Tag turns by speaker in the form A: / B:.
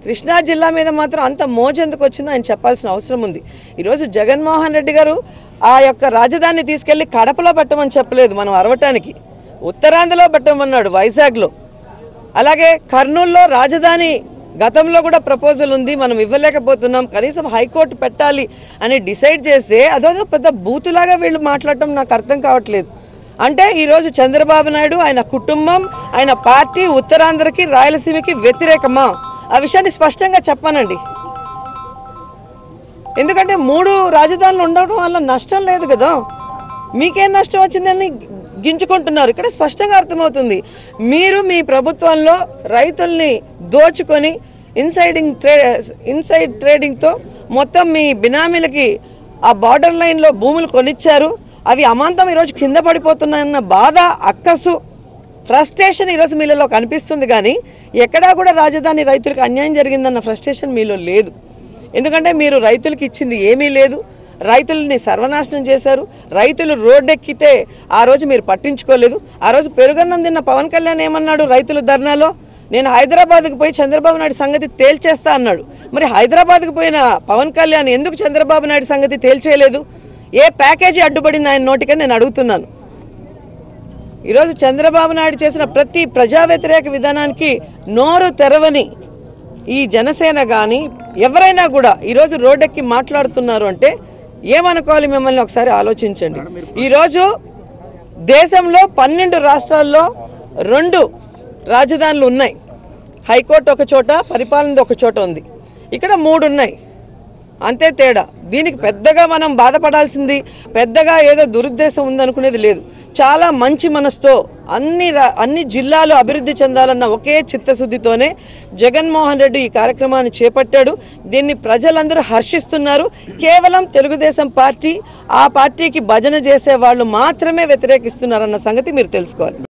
A: కృష్ణా జిల్లా మీద మాత్రం అంత మోజెందుకు వచ్చిందో ఆయన చెప్పాల్సిన అవసరం ఉంది ఈరోజు జగన్మోహన్ రెడ్డి గారు ఆ యొక్క రాజధాని తీసుకెళ్లి కడపలో పెట్టమని చెప్పలేదు మనం అరవటానికి ఉత్తరాంధ్రలో పెట్టమన్నాడు వైజాగ్లో అలాగే కర్నూలులో రాజధాని గతంలో కూడా ప్రపోజల్ ఉంది మనం ఇవ్వలేకపోతున్నాం కనీసం హైకోర్టు పెట్టాలి అని డిసైడ్ చేస్తే అదో పెద్ద బూతులాగా వీళ్ళు మాట్లాడటం నాకు అర్థం కావట్లేదు అంటే ఈరోజు చంద్రబాబు నాయుడు ఆయన కుటుంబం ఆయన పార్టీ ఉత్తరాంధ్రకి రాయలసీమకి వ్యతిరేకమా ఆ విషయాన్ని స్పష్టంగా చెప్పానండి ఎందుకంటే మూడు రాజధానులు ఉండడం వల్ల నష్టం లేదు కదా మీకేం నష్టం వచ్చిందని గింజుకుంటున్నారు ఇక్కడ స్పష్టంగా అర్థమవుతుంది మీరు మీ ప్రభుత్వంలో రైతుల్ని దోచుకొని ఇన్సైడింగ్ ట్రే ఇన్సైడ్ ట్రేడింగ్తో మొత్తం మీ బినామీలకి ఆ బార్డర్ లైన్లో భూములు కొనిచ్చారు అవి అమాంతం ఈరోజు కింద పడిపోతున్నాయన్న బాధ అక్కసు ఫ్రస్ట్రేషన్ ఈరోజు మీలలో కనిపిస్తుంది కానీ ఎక్కడా కూడా రాజధాని రైతులకు అన్యాయం జరిగిందన్న ఫ్రస్ట్రేషన్ మీలో లేదు ఎందుకంటే మీరు రైతులకు ఇచ్చింది ఏమీ లేదు రైతుల్ని సర్వనాశనం చేశారు రైతులు రోడ్డెక్కితే ఆ రోజు మీరు పట్టించుకోలేదు ఆ రోజు పెరుగన్నం తిన్న పవన్ కళ్యాణ్ ఏమన్నాడు రైతుల ధర్నాలో నేను హైదరాబాద్కు పోయి చంద్రబాబు నాయుడు సంగతి తేల్చేస్తా అన్నాడు మరి హైదరాబాద్కు పోయిన పవన్ కళ్యాణ్ ఎందుకు చంద్రబాబు నాయుడు సంగతి తేల్చేయలేదు ఏ ప్యాకేజీ అడ్డుపడింది ఆయన నోటికని నేను అడుగుతున్నాను ఈరోజు చంద్రబాబు నాయుడు చేసిన ప్రతి ప్రజా వ్యతిరేక విధానానికి నోరు తెరవని ఈ జనసేన కానీ ఎవరైనా కూడా ఈరోజు రోడ్డెక్కి మాట్లాడుతున్నారు అంటే ఏమనుకోవాలి మిమ్మల్ని ఒకసారి ఆలోచించండి ఈరోజు దేశంలో పన్నెండు రాష్ట్రాల్లో రెండు రాజధానులు ఉన్నాయి హైకోర్టు ఒక చోట పరిపాలన ఒక చోట ఉంది ఇక్కడ మూడు ఉన్నాయి అంతే తేడా దీనికి పెద్దగా మనం బాధపడాల్సింది పెద్దగా ఏదో దురుద్దేశం ఉందనుకునేది లేదు చాలా మంచి మనసుతో అన్ని రా- అన్ని జిల్లాలు అభివృద్ధి చెందాలన్న ఒకే చిత్తశుద్ధితోనే జగన్మోహన్ రెడ్డి ఈ కార్యక్రమాన్ని చేపట్టాడు దీన్ని ప్రజలందరూ హర్షిస్తున్నారు కేవలం తెలుగుదేశం పార్టీ ఆ పార్టీకి భజన చేసే వాళ్ళు మాత్రమే వ్యతిరేకిస్తున్నారన్న సంగతి మీరు తెలుసుకోవాలి